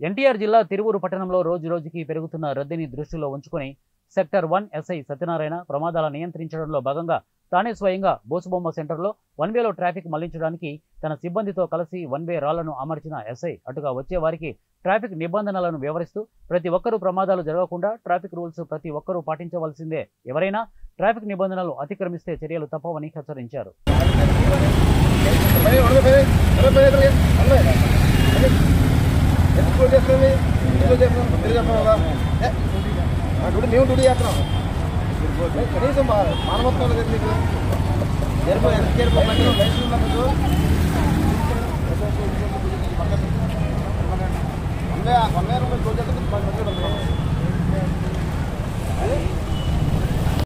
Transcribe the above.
ఎన్టీఆర్ జిల్లా తిరువూరు పట్టణంలో రోజు రోజుకి పెరుగుతున్న రద్దీని దృష్టిలో ఉంచుకొని సెక్టర్ వన్ ఎస్ఐ సత్యనారాయణ ప్రమాదాల నియంత్రించడంలో భాగంగా తానే స్వయంగా బోసుబొమ్మ సెంటర్లో వన్ వేలో ట్రాఫిక్ మళ్లించడానికి తన సిబ్బందితో కలిసి వన్ వే రాళ్లను అమర్చిన ఎస్ఐ అటుగా వచ్చే వారికి ట్రాఫిక్ నిబంధనలను వివరిస్తూ ప్రతి ఒక్కరూ ప్రమాదాలు జరగకుండా ట్రాఫిక్ రూల్స్ ప్రతి ఒక్కరూ పాటించవలసిందే ఎవరైనా ట్రాఫిక్ నిబంధనలు అతిక్రమిస్తే చర్యలు తప్పవని హెచ్చరించారు ఎప్పుడు చేస్తుంది ఇంట్లో చేస్తున్నాం మీరు చేస్తున్నాం కదా ఏ, మా డ్యూటీ మేము డ్యూటీ చేస్తున్నాం ఏ, కనీసం మా- మానవత్వం లేదు మీకు చేరుకో ఎంత చేరుకో లైసెన్స్ ఉందా మీకు వందే వందే రూపాయలు రోజు చేస్తే పది మంది ఉంటారు.